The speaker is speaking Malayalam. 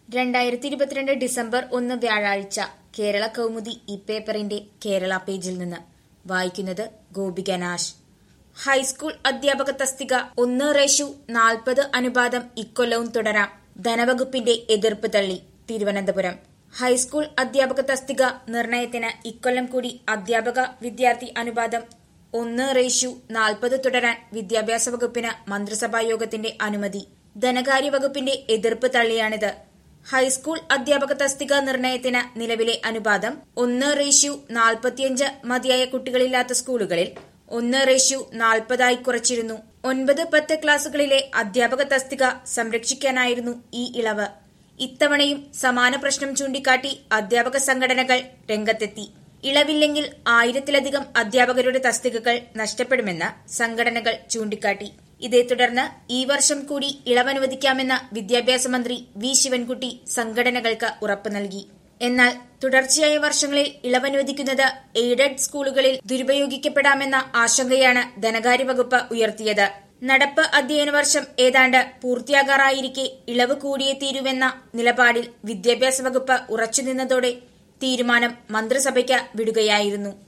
രണ്ടായിരത്തി ഇരുപത്തിരണ്ട് ഡിസംബർ ഒന്ന് വ്യാഴാഴ്ച കേരള കൗമുദി ഈ പേപ്പറിന്റെ കേരള പേജിൽ നിന്ന് വായിക്കുന്നത് ഗോപിക നാശ് ഹൈസ്കൂൾ അധ്യാപക തസ്തിക ഒന്ന് റേഷു നാൽപ്പത് അനുപാതം ഇക്കൊല്ലവും തുടരാം ധനവകുപ്പിന്റെ എതിർപ്പ് തള്ളി തിരുവനന്തപുരം ഹൈസ്കൂൾ അധ്യാപക തസ്തിക നിർണയത്തിന് ഇക്കൊല്ലം കൂടി അധ്യാപക വിദ്യാർത്ഥി അനുപാതം ഒന്ന് റേഷ്യു നാൽപ്പത് തുടരാൻ വിദ്യാഭ്യാസ വകുപ്പിന് മന്ത്രിസഭാ യോഗത്തിന്റെ അനുമതി ധനകാര്യ വകുപ്പിന്റെ എതിർപ്പ് തള്ളിയാണിത് ഹൈസ്കൂൾ അധ്യാപക തസ്തിക നിർണയത്തിന് നിലവിലെ അനുപാതം ഒന്ന് റേഷ്യു നാൽപ്പത്തിയഞ്ച് മതിയായ കുട്ടികളില്ലാത്ത സ്കൂളുകളിൽ ഒന്ന് റേഷ്യു നാൽപ്പതായി കുറച്ചിരുന്നു ഒൻപത് പത്ത് ക്ലാസുകളിലെ അധ്യാപക തസ്തിക സംരക്ഷിക്കാനായിരുന്നു ഈ ഇളവ് ഇത്തവണയും സമാന പ്രശ്നം ചൂണ്ടിക്കാട്ടി അധ്യാപക സംഘടനകൾ രംഗത്തെത്തി ഇളവില്ലെങ്കിൽ ആയിരത്തിലധികം അധ്യാപകരുടെ തസ്തികകൾ നഷ്ടപ്പെടുമെന്ന് സംഘടനകൾ ചൂണ്ടിക്കാട്ടി ഇതേ തുടർന്ന് ഈ വർഷം കൂടി ഇളവനുവദിക്കാമെന്ന് വിദ്യാഭ്യാസ മന്ത്രി വി ശിവൻകുട്ടി സംഘടനകൾക്ക് ഉറപ്പു നൽകി എന്നാൽ തുടർച്ചയായ വർഷങ്ങളിൽ ഇളവനുവദിക്കുന്നത് എയ്ഡഡ് സ്കൂളുകളിൽ ദുരുപയോഗിക്കപ്പെടാമെന്ന ആശങ്കയാണ് ധനകാര്യ വകുപ്പ് ഉയർത്തിയത് നടപ്പ് അധ്യയന വർഷം ഏതാണ്ട് പൂർത്തിയാകാറായിരിക്കെ ഇളവ് കൂടിയേ തീരുവെന്ന നിലപാടിൽ വിദ്യാഭ്യാസ വകുപ്പ് ഉറച്ചുനിന്നതോടെ തീരുമാനം മന്ത്രിസഭയ്ക്ക് വിടുകയായിരുന്നു